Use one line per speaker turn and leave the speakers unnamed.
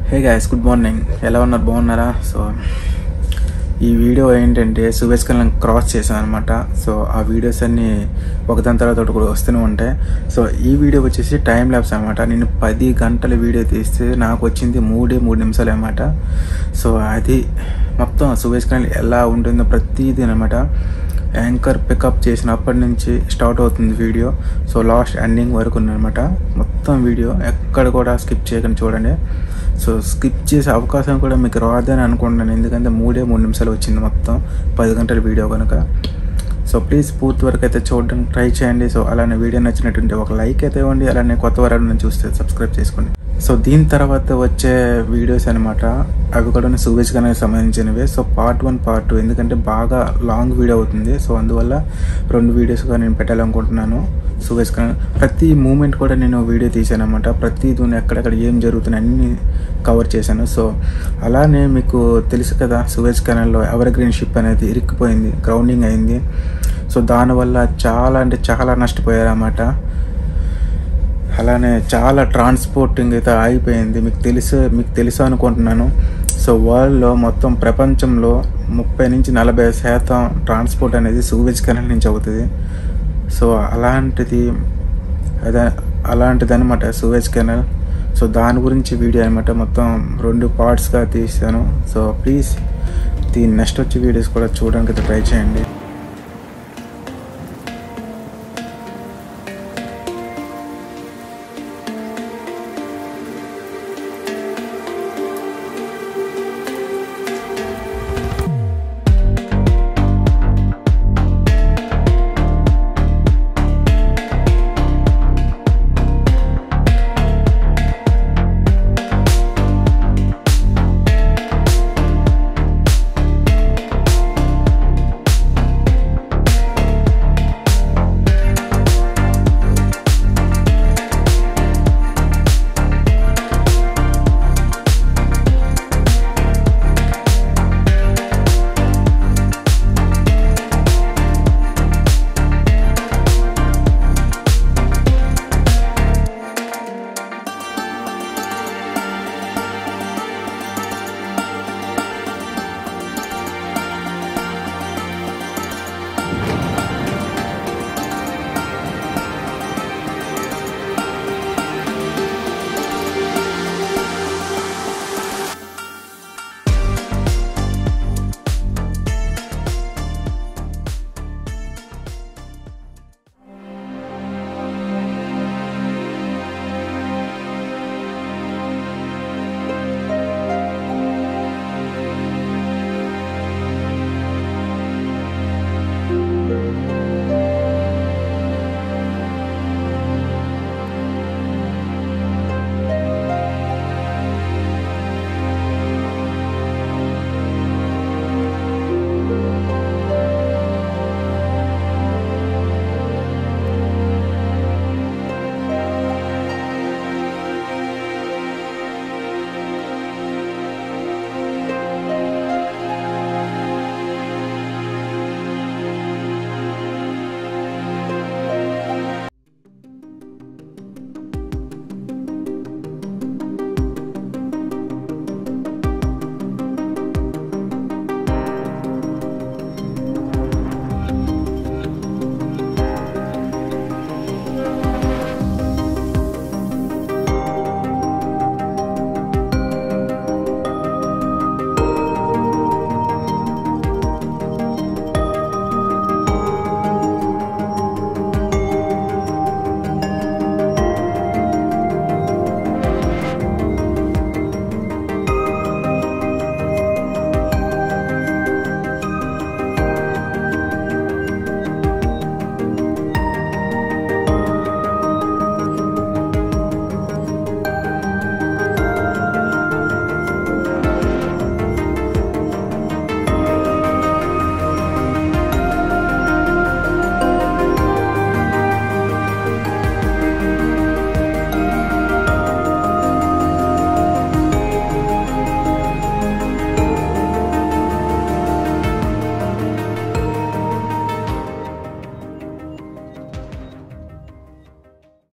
hey guys good morning ఎలా ఉన్నారు బాగున్నారా సో ఈ వీడియో ఏంటంటే సువేజ్ కెనాల్ క్రాస్ చేశాను అనమాట సో ఆ వీడియోస్ అన్నీ ఒకదాని తర్వాత ఒకటి కూడా వస్తూనే ఉంటాయి సో ఈ వీడియో వచ్చేసి టైం ల్యాబ్స్ అనమాట నేను పది గంటల వీడియో తీస్తే నాకు వచ్చింది మూడే మూడు నిమిషాలు అనమాట సో అది మొత్తం సువేజ్ కెనాల్ ఎలా ఉంటుందో ప్రతిదీ అనమాట యాంకర్ పికప్ చేసినప్పటి నుంచి స్టార్ట్ అవుతుంది వీడియో సో లాస్ట్ ఎండింగ్ వరకు ఉందన్నమాట మొత్తం వీడియో ఎక్కడ కూడా స్కిప్ చేయకుండా చూడండి సో స్కిప్ చేసే అవకాశం కూడా మీకు రాదని అనుకుంటున్నాను ఎందుకంటే మూడే మూడు నిమిషాలు వచ్చింది మొత్తం పది గంటల వీడియో కనుక సో ప్లీజ్ పూర్తి వరకు అయితే చూడడానికి ట్రై చేయండి సో అలానే వీడియో నచ్చినట్టుంటే ఒక లైక్ అయితే ఇవ్వండి అలానే కొత్త వరకు చూస్తే సబ్స్క్రైబ్ చేసుకోండి సో దీని తర్వాత వచ్చే వీడియోస్ అనమాట అవి కూడా సూవేజ్ కెనాల్కి సంబంధించినవి so part one part two ఎందుకంటే బాగా లాంగ్ వీడియో అవుతుంది సో అందువల్ల రెండు వీడియోస్గా నేను పెట్టాలనుకుంటున్నాను సూవేజ్ కెనాల్ ప్రతి మూమెంట్ కూడా నేను వీడియో తీశాను అనమాట ప్రతి దూని ఎక్కడెక్కడ ఏం జరుగుతున్నాయి అన్ని కవర్ చేశాను సో అలానే మీకు తెలుసు కదా సూవేజ్ కెనాల్లో ఎవర్ గ్రీన్ షిప్ అనేది ఇరుక్కుపోయింది గ్రౌండింగ్ అయింది సో దానివల్ల చాలా అంటే చాలా నష్టపోయారన్నమాట అలానే చాలా ట్రాన్స్పోర్టింగ్ అయితే ఆగిపోయింది మీకు తెలుసు మీకు తెలుసు అనుకుంటున్నాను సో వరల్డ్లో మొత్తం ప్రపంచంలో ముప్పై నుంచి నలభై శాతం ట్రాన్స్పోర్ట్ అనేది సూవేజ్ కెనాల్ నుంచి అవుతుంది సో అలాంటిది అదే అలాంటిది అనమాట సూవేజ్ కెనాల్ సో దాని గురించి వీడియో అనమాట మొత్తం రెండు పార్ట్స్గా తీసాను సో ప్లీజ్ దీని నెక్స్ట్ వచ్చే వీడియోస్ కూడా చూడడానికి అయితే ట్రై చేయండి